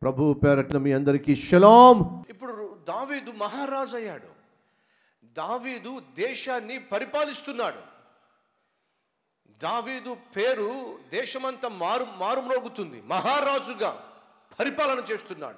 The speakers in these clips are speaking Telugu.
ప్రభు పేరట్న మీ అందరికీ షలాం ఇప్పుడు దావీదు మహారాజు అయ్యాడు దావీదు దేశాన్ని పరిపాలిస్తున్నాడు దావీదు పేరు దేశమంతా మారు మారుమ్రోగుతుంది మహారాజుగా పరిపాలన చేస్తున్నాడు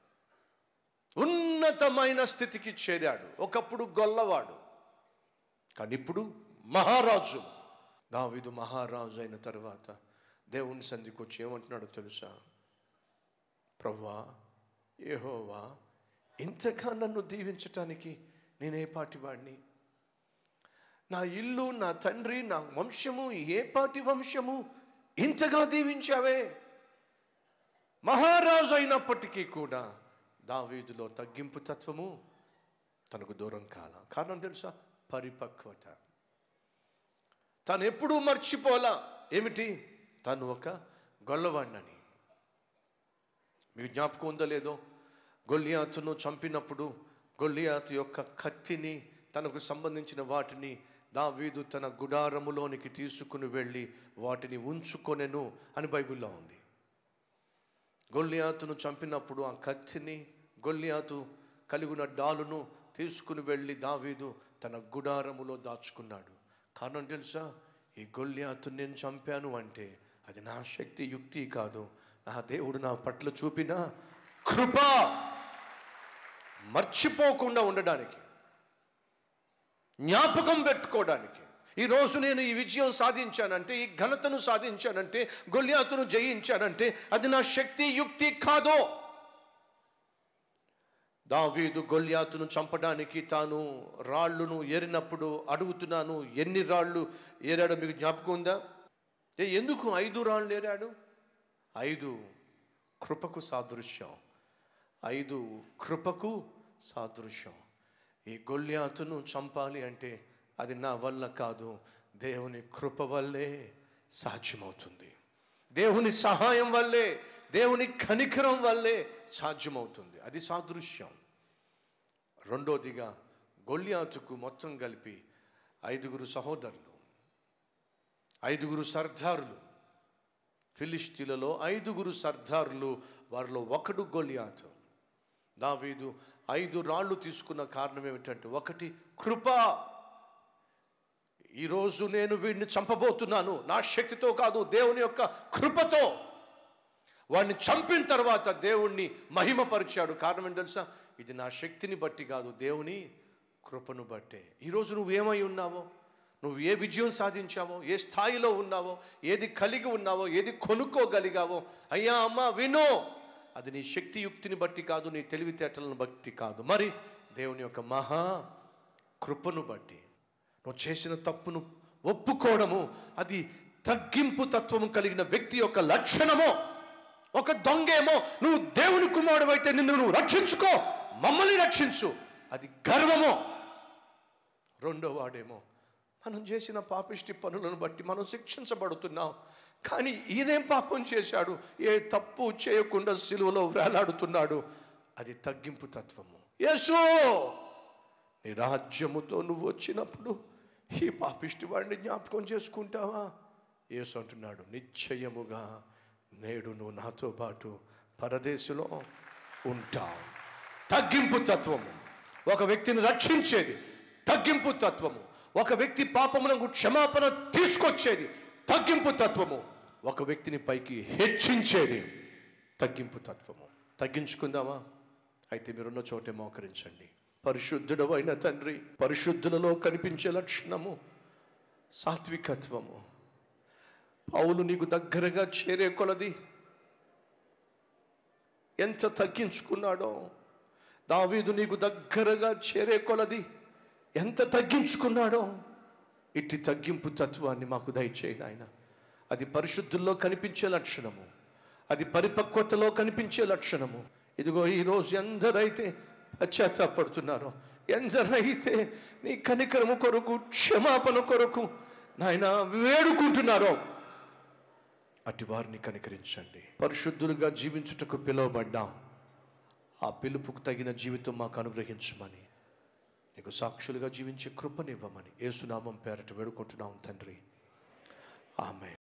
ఉన్నతమైన స్థితికి చేరాడు ఒకప్పుడు గొల్లవాడు కానీ ఇప్పుడు మహారాజు దావీదు మహారాజు అయిన తర్వాత దేవుని సంధికి వచ్చి ఏమంటున్నాడో తెలుసా ప్రవ్వా యెహోవా ఇంతగా నన్ను దీవించటానికి నేనే పాటి వాడిని నా ఇల్లు నా తండ్రి నా వంశము ఏ పాటి వంశము ఇంతగా దీవించావే మహారాజు అయినప్పటికీ కూడా దావీదులో తగ్గింపు తత్వము తనకు దూరం కాల కారణం తెలుసా పరిపక్వత తను ఎప్పుడూ మర్చిపోలా ఏమిటి తను ఒక గొల్లవాడినని మీకు జ్ఞాపకం ఉందో లేదో గొల్లియాతును చంపినప్పుడు గొల్లియాతు యొక్క కత్తిని తనకు సంబంధించిన వాటిని దావీదు తన గుడారములోనికి తీసుకుని వెళ్ళి వాటిని ఉంచుకొనెను అని బైబిల్లో ఉంది గొల్లియాతును చంపినప్పుడు ఆ కత్తిని గొల్లియాతు కలిగిన డాలును తీసుకుని వెళ్ళి దావీదు తన గుడారములో దాచుకున్నాడు కారణం తెలుసా ఈ గొల్లియాతు నేను చంపాను అంటే అది నా శక్తి యుక్తి కాదు నా దేవుడు నా పట్ల చూపిన కృప మర్చిపోకుండా ఉండడానికి జ్ఞాపకం పెట్టుకోవడానికి ఈరోజు నేను ఈ విజయం సాధించానంటే ఈ ఘనతను సాధించానంటే గొల్యాతును జయించానంటే అది నా శక్తి యుక్తి కాదో దావీదు గొల్యాతును చంపడానికి తాను రాళ్ళును ఏరినప్పుడు అడుగుతున్నాను ఎన్ని రాళ్ళు ఏరాడో మీకు జ్ఞాపకం ఉందా ఏ ఎందుకు ఐదు రాళ్ళు ఏరాడు ఐదు కృపకు సాదృశ్యం ఐదు కృపకు సాదృశ్యం ఈ గొల్యాతును చంపాలి అంటే అది నా వల్ల కాదు దేవుని కృప వల్లే సాధ్యమవుతుంది దేవుని సహాయం వల్లే దేవుని కనికరం వల్లే సాధ్యమవుతుంది అది సాదృశ్యం రెండోదిగా గొల్యాతుకు మొత్తం కలిపి ఐదుగురు సహోదరులు ఐదుగురు సర్దారులు ఫిలిస్తీన్లలో ఐదుగురు సర్దారులు వారిలో ఒకడు గొలియాతు దావీదు ఐదు రాళ్ళు తీసుకున్న కారణం ఏమిటంటే ఒకటి కృప ఈరోజు నేను వీడిని చంపబోతున్నాను నా శక్తితో కాదు దేవుని యొక్క కృపతో వాడిని చంపిన తర్వాత దేవుణ్ణి మహిమపరిచాడు కారణం ఏంటి తెలుసా ఇది నా శక్తిని బట్టి కాదు దేవుని కృపను బట్టే ఈరోజు నువ్వు ఏమై ఉన్నావో నువ్వు ఏ విజయం సాధించావో ఏ స్థాయిలో ఉన్నావో ఏది కలిగి ఉన్నావో ఏది కొనుక్కోగలిగావో అయ్యా అమ్మ వినో అది నీ శక్తి యుక్తిని బట్టి కాదు నీ తెలివితేటలను బట్టి కాదు మరి దేవుని యొక్క మహా కృపను బట్టి నువ్వు చేసిన తప్పును ఒప్పుకోవడము అది తగ్గింపు తత్వము కలిగిన వ్యక్తి యొక్క లక్షణమో ఒక దొంగేమో నువ్వు దేవుని కుమారుడు అయితే నిన్ను నువ్వు రక్షించుకో మమ్మల్ని రక్షించు అది గర్వమో రెండో వాడేమో మనం చేసిన పాపిష్టి పనులను బట్టి మనం శిక్షించబడుతున్నాం కానీ ఈయనేం పాపం చేశాడు ఏ తప్పు చేయకుండా సిలువలో వేలాడుతున్నాడు అది తగ్గింపు తత్వము యేసు నీ రాజ్యముతో నువ్వు వచ్చినప్పుడు ఈ పాపిష్టి వాడిని జ్ఞాపకం చేసుకుంటావా యేసు అంటున్నాడు నిశ్చయముగా నేడు నువ్వు నాతో పాటు పరదేశంలో ఉంటావు తగ్గింపు తత్వము ఒక వ్యక్తిని రక్షించేది తగ్గింపు తత్వము ఒక వ్యక్తి పాపమునకు క్షమాపణ తీసుకొచ్చేది తగ్గింపు తత్వము ఒక వ్యక్తిని పైకి హెచ్చించేది తగ్గింపు తత్వము తగ్గించుకుందామా అయితే మీరున్న చోటే మోకరించండి పరిశుద్ధుడు అయిన తండ్రి పరిశుద్ధులలో కనిపించే లక్షణము సాత్వికత్వము పౌలు నీకు దగ్గరగా చేరే కొలది ఎంత తగ్గించుకున్నాడో దావీదు నీకు దగ్గరగా చేరే కొలది ఎంత తగ్గించుకున్నాడో ఇట్టి తగ్గింపు తత్వాన్ని మాకు దయచేయి నాయన అది పరిశుద్ధుల్లో కనిపించే లక్షణము అది పరిపక్వతలో కనిపించే లక్షణము ఇదిగో ఈరోజు ఎందరైతే పశ్చాత్తాపడుతున్నారో ఎందరైతే నీ కనికరము కొరకు క్షమాపణ కొరకు నాయన వేడుకుంటున్నారో అటు వారిని కనికరించండి పరిశుద్ధులుగా జీవించుటకు పిలువబడ్డాం ఆ పిలుపుకు తగిన జీవితం మాకు అనుగ్రహించమని నీకు సాక్షులుగా జీవించే కృపనివ్వమని ఏసునామం పేరట వేడుకుంటున్నాం తండ్రి ఆమె